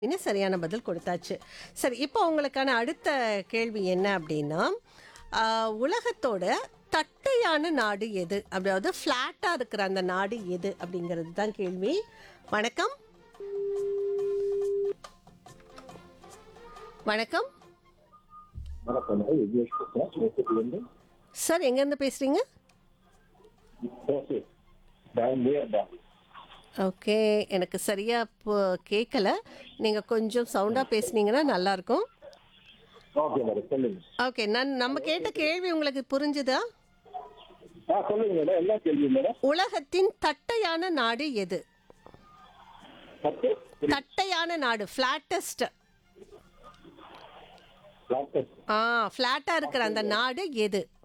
இன்னும் சரியான பதில் கொடுத்தாச்சு சரி இப்போ உங்களுக்கான அடுத்த கேள்வி என்ன அப்படின்னா ஆஹ், உலகத்தோட தட்டையான நாடு எது அதாவது ஃப்ளாட்டாக இருக்கிற அந்த நாடு எது அப்படிங்கிறது தான் கேள்வி வணக்கம் வணக்கம் வணக்கம் விக்னேஷ் பேசுறேன் மேற்கத்திலிருந்து சார் எங்கேருந்து பேசுகிறீங்க ஓகே பெங்களூர் தான் ஓகே எனக்கு சரியாக இப்போ கேட்கல நீங்கள் கொஞ்சம் சவுண்டாக பேசுனீங்கன்னா நல்லாயிருக்கும் ஓகே மேடம் சொல்லுங்க ஓகே நான் நம்ம கேட்ட கேள்வி உங்களுக்கு புரிஞ்சுதா ஆ சொல்லுங்க மேடம் என்ன கேள்வி மேடம் உலகத்தின் தட்டையான நாடு எது பத்து தட்டையான நாடு ஃப்ளாட்டஸ்ட் டாக்டர் ஆ ஃப்ளாட்டாக இருக்கிற அந்த நாடு எது